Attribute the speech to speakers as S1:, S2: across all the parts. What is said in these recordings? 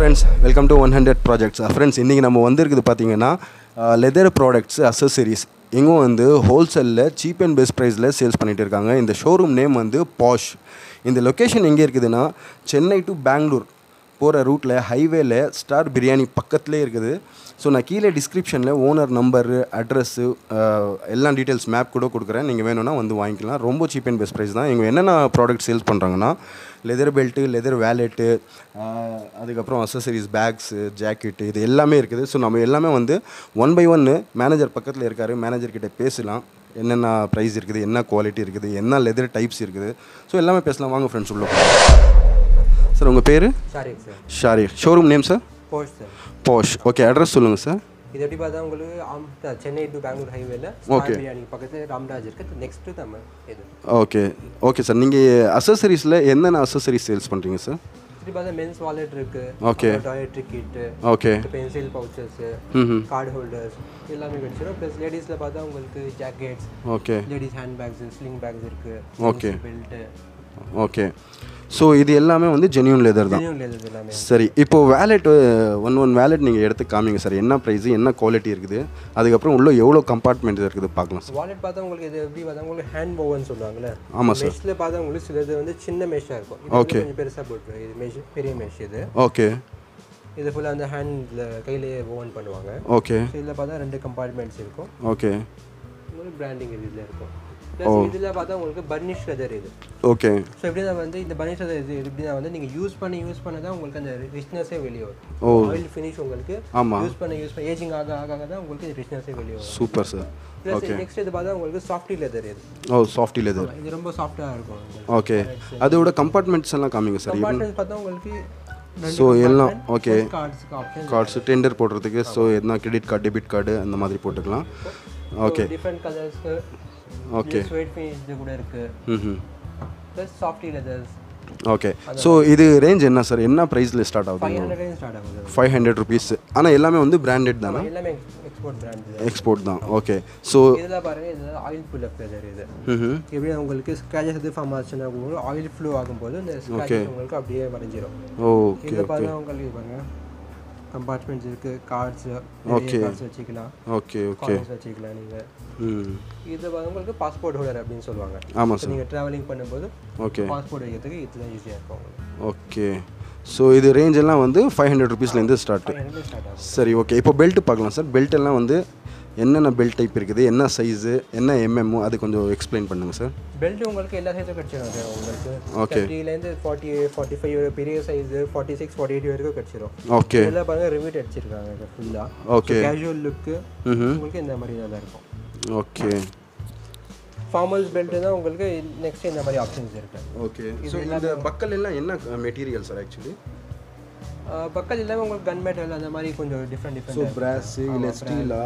S1: Friends welcome to one hundred projects friends இன்றைக்கி நம்ம வந்திருக்குது பார்த்தீங்கன்னா லெதர் ப்ராடக்ட்ஸ் அசசரிஸ் இங்கும் வந்து ஹோல்சேலில் சீப் அண்ட் பெஸ்ட் ப்ரைஸில் சேல்ஸ் பண்ணிகிட்டு இருக்காங்க இந்த ஷோரூம் நேம் வந்து பாஷ் இந்த லொக்கேஷன் எங்கே இருக்குதுன்னா சென்னை டு பெங்களூர் போகிற ரூட்டில் ஹைவேல ஸ்டார் பிரியாணி பக்கத்துலேயே இருக்குது ஸோ நான் கீழே டிஸ்கிரிப்ஷனில் ஓனர் நம்பரு அட்ரஸ்ஸு எல்லா டீட்டெயில்ஸ் மேப் கூட கொடுக்குறேன் நீங்கள் வேணும்னா வந்து வாங்கிக்கலாம் ரொம்ப சீப் அண்ட் பெஸ்ட் ப்ரைஸ் தான் இவங்க என்னென்ன ப்ராடக்ட் சேல்ஸ் பண்ணுறாங்கன்னா லெதர் பெல்ட்டு லெதர் வேலெட்டு அதுக்கப்புறம் அசசரிஸ் பேக்ஸு ஜாக்கெட்டு இது எல்லாமே இருக்குது ஸோ நம்ம எல்லாமே வந்து ஒன் பை ஒன்று மேனேஜர் பக்கத்தில் இருக்கார் மேனேஜர் கிட்ட பேசலாம் என்னென்ன ப்ரைஸ் இருக்குது என்ன குவாலிட்டி இருக்குது என்ன லெதர் டைப்ஸ் இருக்குது ஸோ எல்லாமே பேசலாம் வாங்க ஃப்ரெண்ட்ஸ் உள்ள சார் உங்கள் பேர்
S2: sorry sir
S1: sorry showroom name sir
S2: post sir
S1: Posh okay address சொல்லுங்கள் சார்
S2: இது எப்படி பார்த்தா உங்களுக்கு ஆம் த- சென்னை டு பெங்களூர் ஹைவேல
S1: Okay.
S2: பிரியாணி பக்கத்தில் ராம்ராஜ் இருக்கு நெக்ஸ்ட் நம்ம இது
S1: ஓகே ஓகே சார் நீங்கள் அசசரிஸில் என்னென்ன அசசரிஸ் சேல்ஸ் பண்ணுறீங்க சார்
S2: இப்படி பார்த்தா மென்ஸ் வாலெட் இருக்கு
S1: Okay.
S2: Toiletry kit
S1: okay
S2: pencil pouches
S1: hmm
S2: card holders எல்லாமே கிடைச்சிடும் ப்ளஸ் லேடிஸில் பார்த்தா உங்களுக்கு jackets
S1: okay
S2: ladies handbags sling bags இருக்கு
S1: Okay.
S2: பெல்ட்டு
S1: ஓகே ஸோ இது எல்லாமே வந்து ஜென்யூன் லெதர் தான்
S2: ஜெனியூன் லேதர் எல்லாமே
S1: சரி இப்போது வேலெட் ஒன் ஒன் வேலெட் நீங்கள் எடுத்து காமிங்க சார் என்ன ப்ரைஸ் என்ன குவாலிட்டி இருக்குது அதுக்கப்புறம் உள்ள எவ்வளோ கம்பார்ட்மெண்ட் இருக்குது பார்க்கலாம் சார்
S2: வாலெட் பார்த்தா உங்களுக்கு இது எப்படி பார்த்தா உங்களுக்கு ஹேண்ட் ஓவன் சொல்லுவாங்கல்ல
S1: ஆமாம் சார்
S2: மெஷ்ல பார்த்தா உங்களுக்கு சிலது வந்து சின்ன மெஷ்ஷாக இருக்கும் இது வந்து கொஞ்சம் பெருசாக போட்டு இது மெஷ் பெரிய மெஷ் இது
S1: ஓகே
S2: இது ஃபுல்லாக அந்த ஹேண்டில் கையிலேயே ஓவன் பண்ணுவாங்க
S1: ஓகே
S2: ஸோ இதில் பார்த்தா ரெண்டு கம்பார்ட்மெண்ட்ஸ் இருக்கும்
S1: ஓகே
S2: உங்களுக்கு பிராண்டிங் இது இதில் இருக்கும் ப்ளஸ் இதில் பார்த்தா உங்களுக்கு பர்னிஷ் லெதர் இது
S1: ஓகே
S2: ஸோ எப்படின்னா வந்து இந்த பர்னிஷ் லெதர் இது எப்படின்னா வந்து நீங்கள் யூஸ் பண்ணி யூஸ் பண்ண தான் உங்களுக்கு அந்த ரிச்னஸே வெளியே
S1: ஓ.
S2: வரும் ஆயில் ஃபினிஷ் உங்களுக்கு
S1: ஆமாம்
S2: யூஸ் பண்ண யூஸ் பண்ண ஏஜிங் ஆக ஆக ஆக தான் உங்களுக்கு ரிச்னஸே வெளியே வரும்
S1: சூப்பர் சார்
S2: ப்ளஸ் நெக்ஸ்ட் இது பார்த்தா உங்களுக்கு சாஃப்டி லெதர் இது
S1: ஓ சாஃப்டி லெதர்
S2: இது ரொம்ப சாஃப்டாக இருக்கும் உங்களுக்கு
S1: ஓகே அதோட கம்பார்ட்மெண்ட்ஸ் எல்லாம் காமிங்க சார்
S2: கம்பார்ட்மெண்ட்ஸ் பார்த்தா உங்களுக்கு
S1: ஸோ எல்லாம் ஓகே
S2: கார்ட்ஸுக்கு ஆப்ஷன்
S1: கார்ட்ஸு டெண்டர் போடுறதுக்கு ஸோ எதுனா கிரெடிட் கார்டு டெபிட் கார்டு அந்த மாதிரி போட்டுக்கலாம் ஓகே
S2: டிஃப்ரெண்ட் கலர்ஸ்க்கு
S1: ஓகே
S2: ஸ்வெட் ஃபினிஷ் கூட இருக்கு
S1: hmm
S2: plus softy leathers
S1: okay so இது ரேஞ்ச் என்ன சார் என்ன ப்ரைஸில் ஸ்டார்ட் ஆகுது
S2: ஃபைவ் ஹண்ட்ரட் ஸ்டார்ட் ஆகுது
S1: ஃபைவ் ஹண்ட்ரட் ருபீஸ் ஆனால் எல்லாமே வந்து பிராண்டட் தானே
S2: எல்லாமே எக்ஸ்போர்ட் பிராண்ட்
S1: எக்ஸ்போர்ட் தான் ஓகே ஸோ
S2: இதில் பாருங்க இதில் ஆயில் புல் அப் லெதர் இது
S1: ம்
S2: எப்படி உங்களுக்கு ஸ்க்ராச்சஸ் எது ஃபார்ம் ஆச்சுன்னா உங்களுக்கு ஆயில் ஃப்ளோ ஆகும்போது இந்த ஸ்க்ராச்சஸ் உங்களுக்கு அப்படியே வரைஞ்சிரும்
S1: ஓகே
S2: இதில் பாருங்க உங்களுக்கு பாருங்க கம்பார்ட்மெண்ட்ஸ் இருக்கு கார்ட்ஸ்
S1: Okay.
S2: கார்ட்ஸ் வச்சுக்கலாம்
S1: ஓகே ஓகே
S2: கார்ட்ஸ் வச்சுக்கலாம் நீங்கள்
S1: ம்
S2: இது பாருங்க உங்களுக்கு பாஸ்போர்ட் ஹோல்டர் அப்படின்னு சொல்லுவாங்க
S1: ஆமாம்
S2: ஸோ
S1: சார்
S2: நீங்கள் ட்ராவலிங் பண்ணும்போது
S1: ஓகே
S2: பாஸ்போர்ட் வைக்கிறதுக்கு இதுதான் ஈஸியாக இருக்கும் உங்களுக்கு
S1: ஓகே ஸோ இது ரேஞ்ச் எல்லாம் வந்து ஃபைவ் ஹண்ட்ரட் ருபீஸ்லேருந்து ஸ்டார்ட்
S2: ஃபைவ் ஹண்ட்ரட் ஸ்டார்ட் ஆகும்
S1: சரி ஓகே இப்போ பெல்ட் பார்க்கலாம் சார் பெல்ட் எல்லாம் வந்து என்னென்ன பெல்ட் டைப் இருக்குது என்ன சைஸு என்ன எம்எம் அது கொஞ்சம் எக்ஸ்பிளைன் பண்ணுங்கள் சார்
S2: பெல்ட் உங்களுக்கு எல்லா சைஸும் கிடைச்சிடும் சார் உங்களுக்கு
S1: Okay.
S2: தேர்ட்டிலேருந்து ஃபார்ட்டி ஃபார்ட்டி ஃபைவ் பெரிய size forty six forty eight வரைக்கும் கிடைச்சிடும்
S1: ஓகே
S2: இதெல்லாம் பாருங்க ரிவீட் அடிச்சிருக்காங்க இது ஃபுல்லாக
S1: ஓகே
S2: கேஷுவல் லுக்கு
S1: ம்
S2: உங்களுக்கு இந்த மாதிரி நல்லா இருக்கும்
S1: ஓகே
S2: ஃபார்மல்ஸ் பெல்ட் தான் உங்களுக்கு நெக்ஸ்ட் இந்த மாதிரி ஆப்ஷன்ஸ் இருக்கு
S1: ஓகே ஸோ இந்த பக்கல் எல்லாம் என்ன மெட்டீரியல் சார் ஆக்சுவலி
S2: அஹ் பக்கத்துல எல்லாமே உங்களுக்கு கன் மெட்டல் அந்த மாதிரி கொஞ்சம் டிஃப்ரெண்ட்
S1: ஸோ
S2: டிஃப்ரெண்ட்
S1: பிராஸு இல்லை ஸ்டீலா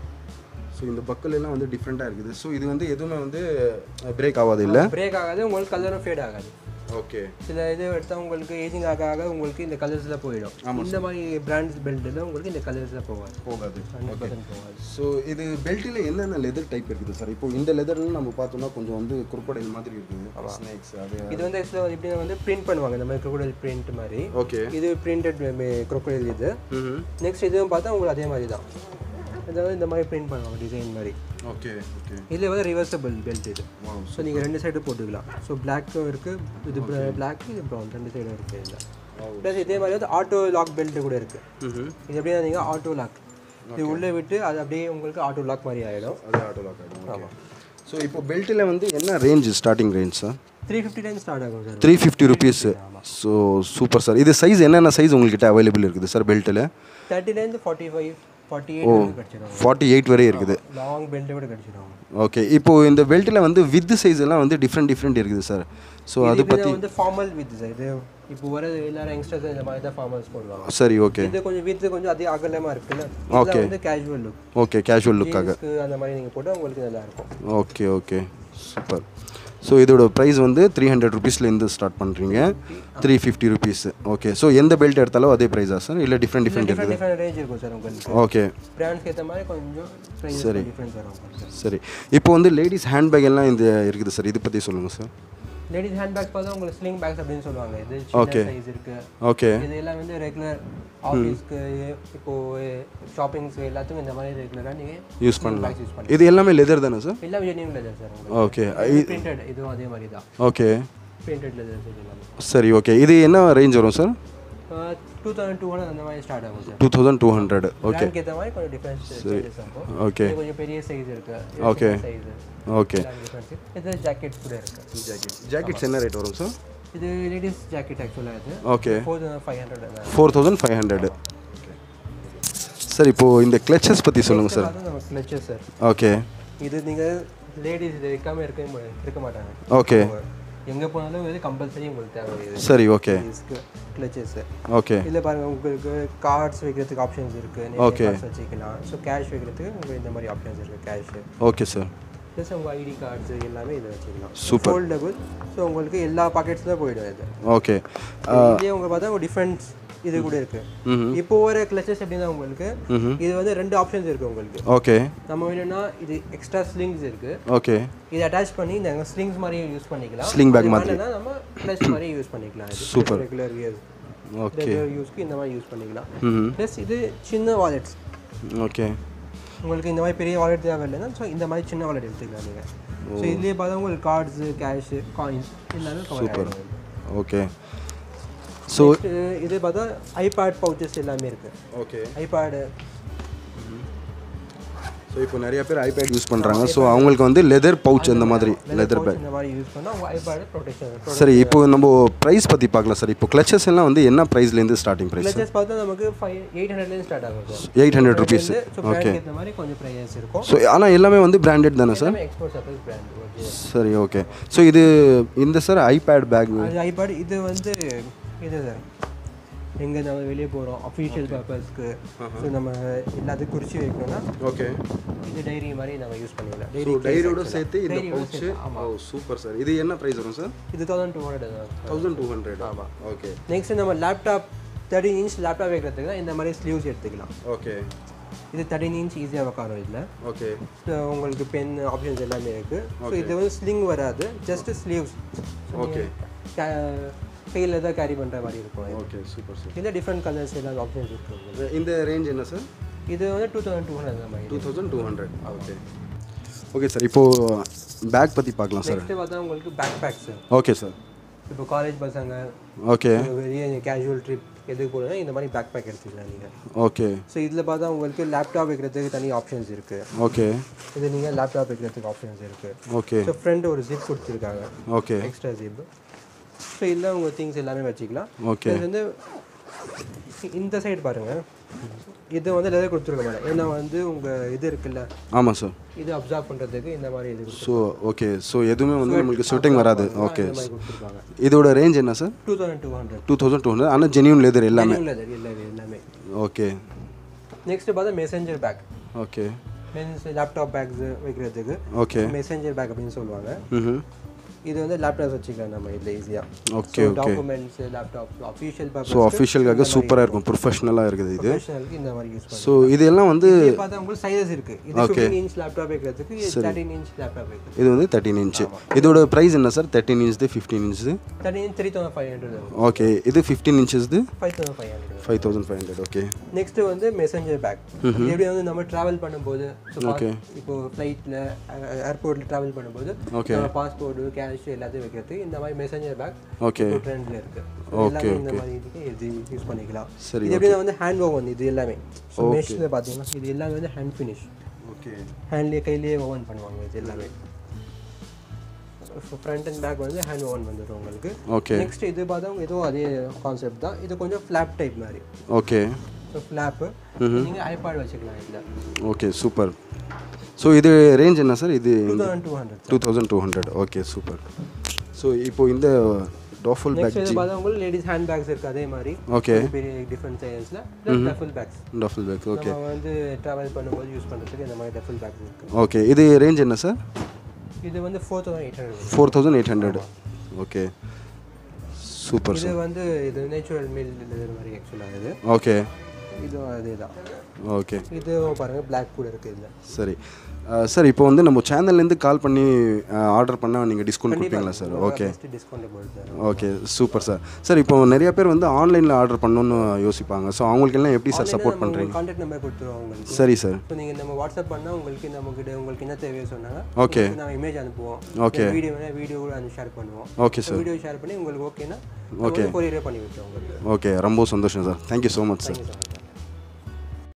S1: ஸோ இந்த பக்கல் எல்லாம் வந்து டிஃப்ரெண்ட்டாக இருக்குது ஸோ இது வந்து எதுவுமே வந்து பிரேக் ஆகாது இல்லை
S2: பிரேக் ஆகாது உங்களுக்கு கலரும் ஃபேட் ஆகாது
S1: ஓகே
S2: சில இது எடுத்தால் உங்களுக்கு ஏஜிங் ஆக ஆக உங்களுக்கு இந்த கலர்ஸில் போயிடும் இந்த மாதிரி பிராண்ட்ஸ் பெல்ட்டில் உங்களுக்கு இந்த கலர்ஸில் போகாது
S1: போகாது
S2: ஹண்ட்ரட் பர்சன்ட் போகாது
S1: ஸோ இது பெல்ட்டில் என்னென்ன லெதர் டைப் இருக்குது சார் இப்போ இந்த லெதர்னு நம்ம பார்த்தோம்னா கொஞ்சம் வந்து குறுப்படையில் மாதிரி இருக்குது ஸ்னேக்ஸ் அது
S2: இது வந்து ஆக்சுவலாக இப்படி வந்து பிரிண்ட் பண்ணுவாங்க இந்த மாதிரி crocodile பிரிண்ட் மாதிரி
S1: ஓகே
S2: இது பிரிண்டட் crocodile இது
S1: ம்
S2: நெக்ஸ்ட் இதுவும் பார்த்தா உங்களுக்கு அதே மாதிரி தான் இது வந்து இந்த மாதிரி பிரிண்ட் பண்ணுவாங்க டிசைன் மாதிரி
S1: ஓகே ஓகே
S2: இதில் வந்து ரிவர்சபிள் பெல்ட் இது ஸோ நீங்கள் ரெண்டு சைடு போட்டுக்கலாம் ஸோ பிளாக்கும் இருக்குது இது பிளாக் இது ப்ரௌன் ரெண்டு சைடும் இருக்குது இதில் ப்ளஸ் இதே மாதிரி வந்து ஆட்டோ லாக் பெல்ட் கூட இருக்குது
S1: ம்
S2: இது எப்படின்னா நீங்கள் ஆட்டோ லாக் இது உள்ளே விட்டு அது அப்படியே உங்களுக்கு ஆட்டோ லாக் மாதிரி ஆகிடும்
S1: அது ஆட்டோ லாக் ஆகிடும் ஆமாம் ஸோ இப்போ பெல்ட்டில் வந்து என்ன range starting range sir
S2: three fifty time start ஆகும் sir
S1: three fifty rupees so super sir இது சைஸ் என்னென்ன சைஸ் உங்கள்கிட்ட அவைலபிள் இருக்குது சார் பெல்ட்டில்
S2: தேர்ட்டிலேருந்து ஃபார்ட்டி ஃபைவ் ஃபார்ட்டி எயிட் கிடச்சிடும்
S1: ஃபார்ட்டி எயிட் வரை இருக்குது
S2: லாங் பெல்ட்டை விட கிடச்சிடும்
S1: ஓகே இப்போது இந்த பெல்ட்டில் வந்து வித் சைஸ் எல்லாம் வந்து டிஃப்ரெண்ட் டிஃப்ரெண்ட் இருக்குது சார் ஸோ அது
S2: இது வந்து ஃபார்மல் வித் சார் இது இப்போ வர எல்லாரும் யங்ஸ்டர்ஸ் இந்த மாதிரி தான் ஃபார்மல்ஸ் போடுவாங்க
S1: சரி ஓகே
S2: இது கொஞ்சம் வித் கொஞ்சம் அதிக அகலமாக இருக்குல்ல இது வந்து கேஷுவல் லுக்
S1: ஓகே கேஷுவல் லுக்காக
S2: ஜீன்ஸ்க்கு அந்த மாதிரி நீங்கள் போட்டால் உங்களுக்கு நல்லா இருக்கும்
S1: ஓகே ஓகே சூப்பர் ஸோ இதோட ப்ரைஸ் வந்து த்ரீ ஹண்ட்ரட் ருபீஸ்லேருந்து ஸ்டார்ட் பண்ணுறீங்க three fifty rupees okay so எந்த பெல்ட் எடுத்தாலும் அதே ப்ரைஸா சார் இல்லை டிஃப்ரெண்ட் டிஃப்ரெண்ட்
S2: டிஃப்ரெண்ட்
S1: இருக்குது
S2: டிஃப்ரெண்ட் ரேஞ்ச் இருக்கும் சார் உங்களுக்கு
S1: ஓகே
S2: பிராண்ட்ஸ்க்கு ஏற்ற மாதிரி கொஞ்சம் ப்ரைஸ் டிஃப்ரென்ஸ் வரும் உங்களுக்கு
S1: சரி இப்போ வந்து லேடிஸ் ஹேண்ட்பேக் எல்லாம் இந்த இருக்குது சார் இது பற்றி சொல்லுங்கள் சார்
S2: லேடிஸ் ஹேண்ட் பேக்ஸ் பார்த்தா உங்களுக்கு ஸ்லிங் பேக்ஸ் அப்படின்னு சொல்லுவாங்க இது
S1: Okay.
S2: சின்ன சைஸ் இருக்கு
S1: ஓகே
S2: இது எல்லாம் வந்து ரெகுலர் ஆஃபீஸ்க்கு இப்போ ஷாப்பிங்ஸ்க்கு எல்லாத்துக்கும் இந்த மாதிரி ரெகுலராக நீங்கள்
S1: யூஸ் பண்ணலாம்
S2: பேக்ஸ் யூஸ் பண்ணி
S1: இது எல்லாமே லெதர் தானே சார்
S2: எல்லாம் ஜெனியூன் லெதர் சார்
S1: ஓகே
S2: உங்களுக்கு பிரிண்டட் இதுவும் அதே மாதிரி தான்
S1: ஓகே
S2: பிரிண்டட் லெதர் சார் எல்லாமே
S1: சரி ஓகே இது என்ன ரேஞ்ச் வரும் sir
S2: two thousand two hundred அந்த மாதிரி ஸ்டார்ட் ஆகும் sir
S1: two thousand two hundred okay
S2: பிராண்ட்க்கு ஏற்ற மாதிரி கொஞ்சம் டிஃப்ரென்ஸ் சேஞ்சஸ் ஆகும்
S1: ஓகே
S2: இது கொஞ்சம் பெரிய சைஸ் இருக்கு
S1: Okay.
S2: சைஸ்
S1: ஓகே
S2: டிஃப்ரென்ஸ் இது ஜாக்கெட்ஸ் கூட இருக்கு
S1: ஜாக்கெட் ஜாக்கெட்ஸ் என்ன ரேட் வரும் சார்
S2: இது லேடிஸ் ஜாக்கெட் ஆக்சுவலாக இது
S1: okay
S2: four thousand five hundred
S1: four thousand five hundred sir இப்போது இந்த கிளச்சஸ் பற்றி சொல்லுங்கள் சார்
S2: நம்ம கிளச்சஸ் சார்
S1: ஓகே
S2: இது நீங்கள் லேடிஸ் இது வைக்காம இருக்க மு- இருக்க மாட்டாங்க
S1: ஓகே
S2: எங்கே போனாலும் இது கம்பல்சரி உங்களுக்கு தேவை இது
S1: சரி ஓகே
S2: கிளச்சஸ்
S1: ஓகே
S2: இதில் பாருங்க உங்களுக்கு கார்ட்ஸ் வைக்கிறதுக்கு ஆப்ஷன்ஸ் இருக்குது
S1: Okay.
S2: கார்ட்ஸ் வச்சுக்கலாம் ஸோ கேஷ் வைக்கிறதுக்கு உங்களுக்கு இந்த மாதிரி ஆப்ஷன்ஸ் இருக்குது கேஷ்
S1: ஓகே சார்
S2: ப்ளஸ் உங்கள் ஐடி கார்ட்ஸ் எல்லாமே இதில் வச்சுக்கலாம்
S1: Super.
S2: ஃபோல்டபுள் ஸோ உங்களுக்கு எல்லா பாக்கெட்ஸில் போயிடும் இது
S1: ஓகே
S2: இதே உங்க பார்த்தா ஒரு டிஃப்ரெண்ட் இது கூட இருக்கு
S1: ம்ஹும்.
S2: இப்போ வர கிளச்சஸ் எப்படின்னா உங்களுக்கு
S1: ம்ஹும்.
S2: இது வந்து ரெண்டு ஆப்ஷன்ஸ் இருக்கு உங்களுக்கு
S1: ஓகே
S2: நம்ம வேணும்னா இது எக்ஸ்ட்ரா ஸ்லிங்ஸ் இருக்கு
S1: ஓகே
S2: இது அட்டாச் பண்ணி இந்த ஸ்லிங்ஸ் மாதிரி யூஸ் பண்ணிக்கலாம்
S1: Sling bag
S2: அது
S1: மாதிரி.
S2: வேணும்னா நம்ம ப்ளஸ் மாதிரி யூஸ் பண்ணிக்கலாம் இது
S1: Super.
S2: Regular wear
S1: okay
S2: regular யூஸ்க்கு இந்த மாதிரி யூஸ் பண்ணிக்கலாம்
S1: ம்
S2: ப்ளஸ் இது சின்ன வாலெட்ஸ்
S1: ஓகே
S2: உங்களுக்கு இந்த மாதிரி பெரிய வாலெட் தேவை இல்லைன்னா ஸோ இந்த மாதிரி சின்ன வாலெட் எடுத்துக்கலாம் நீங்கள் ஸோ இதுலேயே பார்த்தா உங்களுக்கு கார்ட்ஸு கேஷு காயின்ஸ் எல்லாமே கவர் ஆகிடும்
S1: ஓகே ஸோ
S2: இது பார்த்தா ஐபேட் பவுச்சஸ் எல்லாமே இருக்குது
S1: ஓகே
S2: ஐபேடு
S1: ஸோ இப்போ நிறைய பேர் ஐபேட் யூஸ் பண்ணுறாங்க ஸோ அவங்களுக்கு வந்து லெதர் பவுச் இந்த மாதிரி லெதர் பேக்
S2: இந்த மாதிரி யூஸ் பண்ணால் உங்கள் ஐபேடு ப்ரொடெக்ஷன்
S1: சரி இப்போ நம்ம ப்ரைஸ் பற்றி பார்க்கலாம் சார் இப்போ கிளச்சஸ் எல்லாம் வந்து என்ன ப்ரைஸ்லேருந்து ஸ்டார்டிங் ப்ரைஸ்
S2: கிளச்சஸ் பார்த்தா நமக்கு ஃபைவ் எயிட் ஹண்ட்ரட்லேருந்து ஸ்டார்ட் ஆகும்
S1: eight hundred rupees
S2: so brand இந்த மாதிரி கொஞ்சம் ப்ரைஸ் இருக்கும்
S1: ஸோ ஆனால் எல்லாமே வந்து பிராண்டட் தானே சார்
S2: எல்லாமே எக்ஸ்போர்ட் சர்வீஸ் பிராண்ட்
S1: சரி ஓகே ஸோ இது இந்த சார் ஐபேட் பேக்
S2: அது ஐபேட் இது வந்து இது சார் எங்கே நம்ம வெளியே போகிறோம் அஃபிஷியல் பர்பஸ்க்கு ஸோ நம்ம எல்லாத்துக்கும் குறித்து வைக்கணும்னா
S1: ஓகே
S2: இது டைரி மாதிரி நம்ம யூஸ் பண்ணிக்கலாம்
S1: ஸோ
S2: டைரி
S1: டைரியோட சேர்த்து இந்த
S2: டைரியோட
S1: பவுச்சு
S2: சேர்த்து,
S1: ஓ சூப்பர் சார் இது என்ன ப்ரைஸ் வரும் சார்
S2: இது தௌசண்ட் டூ ஹண்ட்ரட் தான்
S1: தௌசண்ட் டூ ஹண்ட்ரட்
S2: ஆமாம்
S1: ஓகே
S2: நெக்ஸ்ட் நம்ம லேப்டாப் தேர்ட்டின் இன்ச் லேப்டாப் வைக்கிறதுக்கு தான் இந்த மாதிரி ஸ்லீவ்ஸ் எடுத்துக்கலாம்
S1: ஓகே
S2: இது தேர்ட்டின் இன்ச் ஈஸியாக உட்காரும் இதில்
S1: ஓகே
S2: So, உங்களுக்கு பென் ஆப்ஷன்ஸ் எல்லாமே இருக்குது ஸோ இது வந்து ஸ்லிங் வராது ஜஸ்ட் ஸ்லீவ்ஸ்
S1: ஓகே
S2: கையில் தான் கேரி பண்ணுற மாதிரி இருக்கும்
S1: ஓகே சூப்பர் சார்
S2: இதில் டிஃப்ரெண்ட் கலர்ஸ் எல்லாம் ஆப்ஷன்ஸ் இருக்குது உங்களுக்கு.
S1: இந்த ரேஞ்ச் என்ன சார்
S2: இது வந்து டூ தௌசண்ட் டூ ஹண்ட்ரட் அந்த மாதிரி
S1: two thousand two hundred okay okay sir இப்போது பேக் பற்றி பார்க்கலாம் சார்
S2: நெக்ஸ்ட்டு பார்த்தா உங்களுக்கு பேக் பேக்ஸ்
S1: ஓகே சார்
S2: இப்போ காலேஜ் பசங்க
S1: ஓகே
S2: வெளியே கேஷுவல் ட்ரிப் எதுக்கு போகணும்னா இந்த மாதிரி பேக் பேக் எடுத்துக்கலாம் நீங்கள்
S1: ஓகே
S2: ஸோ இதில் பார்த்தா உங்களுக்கு லேப்டாப் வைக்கிறதுக்கு தனி ஆப்ஷன்ஸ் இருக்குது
S1: ஓகே
S2: இது நீங்கள் லேப்டாப் வைக்கிறதுக்கு ஆப்ஷன்ஸ் இருக்குது
S1: ஓகே
S2: ஸோ ஃப்ரண்ட் ஒரு ஜிப் கொடுத்துருக்காங்க
S1: ஓகே
S2: எக்ஸ்ட்ரா ஜிப் ஸோ இதில் உங்கள் திங்ஸ் எல்லாமே வச்சுக்கலாம்
S1: ஓகே
S2: இது வந்து இந்த சைடு பாருங்கள் இது வந்து லெதர் கொடுத்துருக்க மாட்டேன் ஏன்னா வந்து உங்கள் இது இருக்குல்ல
S1: ஆமாம் சார்
S2: இது அப்சர்வ் பண்ணுறதுக்கு இந்த மாதிரி இது
S1: ஸோ ஓகே ஸோ எதுவுமே வந்து நம்மளுக்கு ஸ்வெட்டிங் வராது ஓகே
S2: இந்த மாதிரி கொடுத்துருக்காங்க
S1: இதோட ரேஞ்ச் என்ன sir
S2: two thousand two hundred
S1: two thousand two hundred ஆனால் ஜென்யூன் லெதர் எல்லாமே
S2: லெதர் எல்லாமே எல்லாமே
S1: ஓகே
S2: நெக்ஸ்ட் பார்த்தா messenger bag
S1: okay
S2: means laptop bags வைக்கிறதுக்கு
S1: ஓகே
S2: மெசேஞ்சர் பேக் அப்படின்னு சொல்லுவாங்க
S1: ம்
S2: இது வந்து லேப்டாப் வச்சுக்கலாம் நம்ம இதில் ஈஸியாக
S1: okay okay
S2: documents laptop official
S1: so
S2: purpose
S1: அஃபிஷியலுக்காக சூப்பராக இருக்கும் ப்ரொஃபஷ்னலாக இருக்குது இது
S2: ப்ரொஃபஷனலுக்கு இந்த மாதிரி யூஸ்
S1: ஸோ இது எல்லாம் வந்து
S2: இது பார்த்தா உங்களுக்கு சைஸஸ் இருக்கு இது 15 இன்ச் லேப்டாப் வைக்கிறதுக்கு தேர்ட்டின் இன்ச் லேப்டாப் வைக்கிறது
S1: இது வந்து தேர்ட்டின் இன்ச்சு இதோட ப்ரைஸ் என்ன sir thirteen inch fifteen inch
S2: thirteen inch three thousand five hundred
S1: okay இது ஃபிஃப்டீன் இன்ச்சஸ்து
S2: five thousand five hundred
S1: five thousand five hundred okay
S2: next வந்து messenger bag எப்படி வந்து நம்ம டிராவல் பண்ணும்போது so
S1: Okay.
S2: இப்போ ஃப்ளைட்டில் ஏர்போர்ட்டில் டிராவல் பண்ணும்போது
S1: Okay.
S2: நம்ம பாஸ்போர்ட் கேஷ் எல்லாத்தையும் வைக்கிறதுக்கு இந்த மாதிரி மெசேஞ்சர் பேக்
S1: ஓகே
S2: ட்ரெண்டில் இருக்கு So
S1: Okay,
S2: எல்லாமே இந்த மாதிரி இதுக்கு இது யூஸ் பண்ணிக்கலாம்
S1: சரி
S2: இது எப்படின்னா வந்து ஹேண்ட் ஓவன் இது எல்லாமே ஸோ மெஷில் பார்த்தீங்கன்னா இது எல்லாமே வந்து ஹேண்ட் ஃபினிஷ்
S1: ஓகே
S2: ஹேண்ட்லேயே கையிலேயே ஓவன் பண்ணுவாங்க இது எல்லாமே ஃப்ரண்ட் அண்ட் பேக் வந்து ஹேண்ட் ஓவன் வந்துடும் உங்களுக்கு
S1: ஓகே
S2: நெக்ஸ்ட் இது பார்த்தா இதுவும் அதே கான்செப்ட் தான் இது கொஞ்சம் ஃப்ளாப் டைப் மாதிரி
S1: ஓகே
S2: ஸோ ஃப்ளாப்பு நீங்கள் ஐபாட் வச்சுக்கலாம் இதில்
S1: ஓகே சூப்பர் ஸோ இது ரேஞ்ச் என்ன சார் இது
S2: two thousand two hundred
S1: two thousand two hundred okay super so இப்போ இந்த டாஃபல் பேக்
S2: நெக்ஸ்ட் இது பார்த்தா உங்களுக்கு லேடிஸ் ஹேண்ட் பேக்ஸ் இருக்குது அதே மாதிரி
S1: ஓகே
S2: பெரிய பெரிய டிஃப்ரெண்ட் சைஸில் duffel bags
S1: duffel bag okay
S2: நம்ம வந்து ட்ராவல் பண்ணும்போது யூஸ் பண்ணுறதுக்கு இந்த மாதிரி டஃபில் பேக்ஸ் இருக்குது
S1: ஓகே இது ரேஞ்ச் என்ன சார்
S2: இது வந்து four thousand eight hundred
S1: four thousand eight hundred okay super
S2: இது
S1: சார்
S2: வந்து இது நேச்சுரல் மில் இது மாதிரி ஆக்சுவலாக இது
S1: ஓகே
S2: இதுவும் அதே தான்
S1: ஓகே
S2: இது பாருங்கள் பிளாக் கூட இருக்குது இதில்
S1: சரி சார் இப்போ வந்து நம்ம சேனல்லேருந்து கால் பண்ணி ஆர்டர் பண்ணால் நீங்கள் டிஸ்கவுண்ட் கொடுப்பீங்களா சார் ஓகே
S2: பெஸ்ட்டு டிஸ்கவுண்ட் போடுது sir
S1: okay super sir sir இப்போ நிறைய பேர் வந்து ஆன்லைனில் ஆர்டர் பண்ணணும்னு யோசிப்பாங்க ஸோ அவங்களுக்கெல்லாம் எப்படி சார் சப்போர்ட் பண்ணுறீங்க
S2: கான்டாக்ட் நம்பர் கொடுத்துருவோம் உங்களுக்கு
S1: சரி சார்
S2: ஸோ நீங்கள் நம்ம வாட்ஸ்அப் பண்ணால் உங்களுக்கு நம்மக்கிட்ட உங்களுக்கு என்ன தேவையோ சொன்னாங்க
S1: ஓகே
S2: உங்களுக்கு நம்ம இமேஜ் அனுப்புவோம்
S1: Okay.
S2: வீடியோ வேணால் வீடியோ கூட அந்த ஷேர் பண்ணுவோம்
S1: ஓகே சார்
S2: வீடியோ ஷேர் பண்ணி உங்களுக்கு ஓகேனா
S1: Okay.
S2: கொரியரே பண்ணி விட்டுருவோம் உங்களுக்கு
S1: ஓகே ரொம்ப சந்தோஷம் sir thank you so much sir
S2: thank you so much